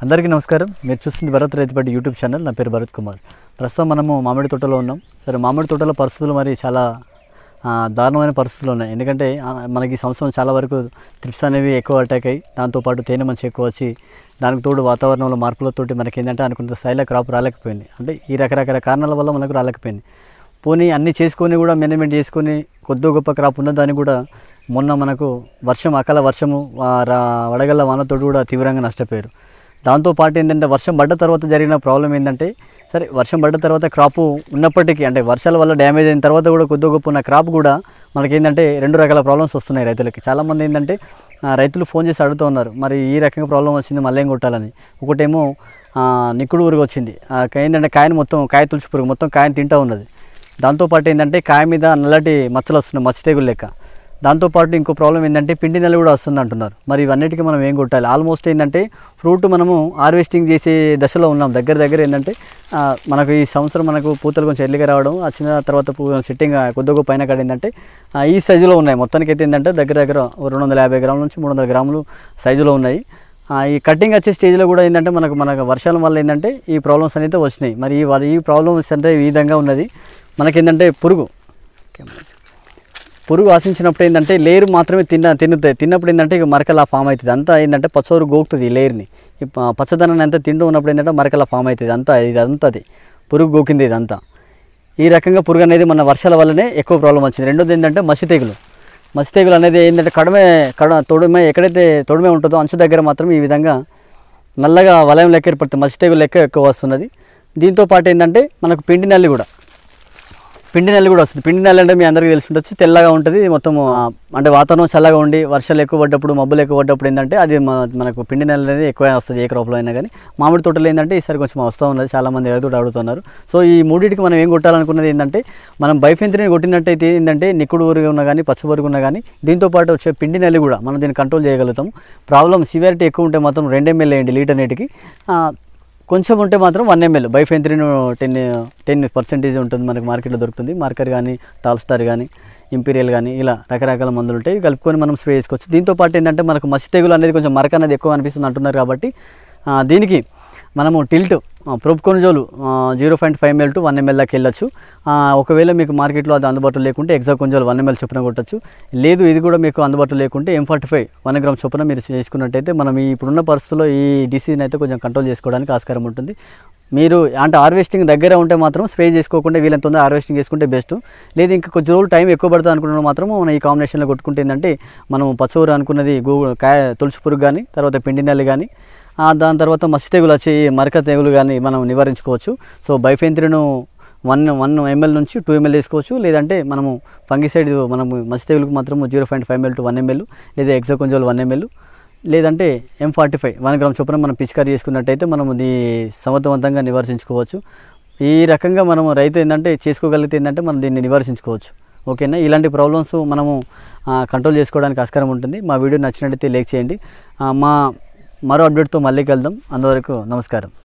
అందరికీ నమస్కారం మీరు చూస్తుంది భరత్ రైతుపట్టి యూట్యూబ్ ఛానల్ నా పేరు భరత్ కుమార్ ప్రస్తుతం మనము మామిడి తోటలో ఉన్నాం సరే మామిడి తోటలో పరిస్థితులు మరి చాలా ఆ, దారుణమైన పరిస్థితులు ఉన్నాయి ఎందుకంటే ఆ, మనకి ఈ సంవత్సరం చాలా వరకు త్రిప్స్ అనేవి ఎక్కువ అటాక్ అయ్యి దాంతోపాటు తేనె మంచి ఎక్కువ వచ్చి దానికి తోడు వాతావరణంలో మార్పులతోటి మనకి ఏంటంటే అనుకున్న స్థాయిలో క్రాప్ రాలేకపోయింది అంటే ఈ రకరకాల కారణాల వల్ల మనకు రాలేకపోయింది పోనీ అన్నీ చేసుకొని కూడా మేనేజ్మెంట్ చేసుకొని కొద్ది గొప్ప క్రాప్ ఉన్నదాన్ని కూడా మొన్న మనకు వర్షం అకాల వర్షము ఆ, రా- వడగళ్ళ వానతోటి కూడా తీవ్రంగా నష్టపోయారు దాంతో పాటు ఏంటంటే వర్షం పడ్డ తర్వాత జరిగిన ప్రాబ్లం ఏంటంటే సరే వర్షం పడ్డ తర్వాత క్రాప్ ఉన్నప్పటికీ అంటే వర్షాల వల్ల డ్యామేజ్ అయిన తర్వాత కూడా కొద్ది గొప్ప ఉన్న క్రాప్ కూడా మనకి ఏంటంటే రెండు రకాల ప్రాబ్లమ్స్ వస్తున్నాయి రైతులకి చాలామంది ఏంటంటే ఆ, రైతులు ఫోన్ చేసి అడుగుతూ ఉన్నారు మరి ఈ రకంగా ప్రాబ్లం వచ్చింది మళ్ళీ ఏం కొట్టాలని ఒకటేమో ఆ, నిక్కుడు ఊరుగు వచ్చింది ఆ, ఏంటంటే కాయని మొత్తం కాయ తులసి పురుగు మొత్తం కాయని తింటూ ఉన్నది దాంతోపాటు ఏంటంటే కాయ మీద నల్లటి మచ్చలు వస్తున్నాయి మచ్చ తెగులు లెక్క దాంతోపాటు ఇంకో ప్రాబ్లం ఏంటంటే పిండి నెల కూడా వస్తుంది అంటున్నారు మరి ఇవన్నిటికీ మనం ఏం కొట్టాలి ఆల్మోస్ట్ ఏంటంటే ఫ్రూట్ మనము హార్వెస్టింగ్ చేసే దశలో ఉన్నాం దగ్గర దగ్గర ఏంటంటే ఆ, మనకు ఈ సంవత్సరం మనకు పూతలు కొంచెం ఎర్లీగా రావడం వచ్చిన తర్వాత పూ సిట్టింగ్ కొద్ది గొప్ప పైన కాడ ఏంటంటే ఆ, ఈ సైజులో ఉన్నాయి మొత్తానికి అయితే ఏంటంటే దగ్గర దగ్గర ఓ రెండు వందల యాభై గ్రాముల నుంచి మూడు వందల గ్రాములు సైజులో ఉన్నాయి ఆ, ఈ కటింగ్ వచ్చే స్టేజ్లో కూడా ఏంటంటే మనకు మనకు వర్షాల వల్ల ఏంటంటే ఈ ప్రాబ్లమ్స్ అనేది వచ్చినాయి మరి ఈ వా- ఈ ప్రాబ్లమ్స్ అంటే ఈ విధంగా ఉన్నది మనకేంటంటే పురుగు పురుగు ఆశించినప్పుడు ఏంటంటే లేయర్ మాత్రమే తిన్న తిన్నుతాయి తిన్నప్పుడు ఏంటంటే ఇక మరకలా ఫామ్ అవుతుంది అంతా ఏంటంటే పచ్చోరు గోకుతుంది ఈ లేయర్ని ఈ ప- పచ్చదనాన్ని అంతా తింటూ ఉన్నప్పుడు ఏంటంటే మరకలా ఫామ్ అవుతుంది అంతా ఇది అంతా అది పురుగు గోకింది ఇదంతా ఈ రకంగా పురుగు అనేది మన వర్షాల వల్లనే ఎక్కువ ప్రాబ్లం వచ్చింది రెండోది ఏంటంటే మసి తెగులు మసి తెగులు అనేది ఏంటంటే కడమే కడ తొడిమే ఎక్కడైతే తొడిమే ఉంటుందో అంచు దగ్గర మాత్రం ఈ విధంగా నల్లగా వలయం లెక్క ఏర్పడుతుంది మసి తెగులు లెక్క ఎక్కువ వస్తున్నది దీంతో పాటు ఏంటంటే మనకు పిండి నల్లి కూడా పిండి నెల్లి కూడా వస్తుంది పిండి నెల్లి అంటే మీ అందరికీ తెలిసి ఉండొచ్చు తెల్లగా ఉంటుంది మొత్తం ఆ, అంటే వాతావరణం చల్లగా ఉండి వర్షాలు ఎక్కువ పడ్డప్పుడు మబ్బులు ఎక్కువ పడ్డప్పుడు ఏంటంటే అది మ- మనకు పిండి నెల అనేది ఎక్కువ వస్తుంది ఏ క్రాప్లో అయినా కానీ మామిడి తోటలో ఏంటంటే ఈసారి కొంచెం వస్తూ ఉన్నది చాలా మంది రైతులు అడుగుతున్నారు సో ఈ మూడింటికి మనం ఏం కొట్టాలనుకున్నది ఏంటంటే మనం బైఫెంత్రిని కొట్టినట్టయితే ఏంటంటే నిక్కుడు ఊరుగా ఉన్నా కానీ పచ్చబొరుగు ఉన్నా కానీ దీంతో పాటు వచ్చే పిండి నెల్లి కూడా మనం దీన్ని కంట్రోల్ చేయగలుగుతాం ప్రాబ్లం సివియారిటీ ఎక్కువ ఉంటే మాత్రం రెండు ఎంఎల్ వేయండి లీటర్ నీటికి ఆ, కొంచెం ఉంటే మాత్రం one ML bifenthrin ten ten percentage ఉంటుంది మనకి మార్కెట్లో దొరుకుతుంది మార్కర్ కానీ టాల్ స్టార్ కానీ ఇంపీరియల్ కానీ ఇలా రకరకాల మందులు ఉంటాయి ఇవి కలుపుకొని మనం స్ప్రే చేసుకోవచ్చు దీంతో పాటు ఏంటంటే మనకు మసి తెగులు అనేది కొంచెం మరక అనేది ఎక్కువ అనిపిస్తుంది అంటున్నారు కాబట్టి ఆ, దీనికి మనము tilt propiconazole zero point five ML to one ML దాకా వెళ్ళొచ్చు ఆ, ఒకవేళ మీకు మార్కెట్లో అది అందుబాటులో లేకుంటే ఎగ్జా కొంజోలు వన్ ఎంఎల్ చొప్పున కొట్టచ్చు లేదు ఇది కూడా మీకు అందుబాటులో లేకుంటే M forty five one gram చొప్పున మీరు చేసుకున్నట్టయితే మనం ఈ ఇప్పుడున్న పరిస్థితుల్లో ఈ డిసీజ్ని అయితే కొంచెం కంట్రోల్ చేసుకోవడానికి ఆస్కారం ఉంటుంది మీరు అంటే హార్వెస్టింగ్ దగ్గర ఉంటే మాత్రం స్ప్రే చేసుకోకుండా వీళ్ళని తొందర హార్వెస్టింగ్ చేసుకుంటే బెస్ట్ లేదు ఇంకా కొంచెం రోజులు టైం ఎక్కువ పడుతుంది అనుకున్న మాత్రం మనం ఈ కాంబినేషన్లో కొట్టుకుంటే ఏంటంటే మనం పచ్చూరు అనుకున్నది గూ కాయ తులసి పురుగు కానీ తర్వాత పిండి నెల్లి కానీ ఆ, దాని తర్వాత మసి తెగులు వచ్చి మరక తెగులు కానీ మనం నివారించుకోవచ్చు so bifenthrin one one ML నుంచి టూ ఎంఎల్ తీసుకోవచ్చు లేదంటే మనము ఫంగిసైడ్ మనము మసి తెగులుకు మాత్రం zero point five ML to one ML లేదా ఎగ్జాకొంజోల్ వన్ ఎంఎల్ లేదంటే M forty five one gram చొప్పున మనం పిచికారీ చేసుకున్నట్టయితే మనం ఇది సమర్థవంతంగా నివారించుకోవచ్చు ఈ రకంగా మనం రైతు ఏంటంటే చేసుకోగలిగితే ఏంటంటే మనం దీన్ని నివారించుకోవచ్చు ఓకేనా ఇలాంటి ప్రాబ్లమ్స్ మనము కంట్రోల్ చేసుకోవడానికి ఆస్కారం ఉంటుంది మా వీడియో నచ్చినట్టయితే లైక్ చేయండి ఆ, మా మరో అప్డేట్తో మళ్ళీ కలుద్దాం అందువరకు నమస్కారం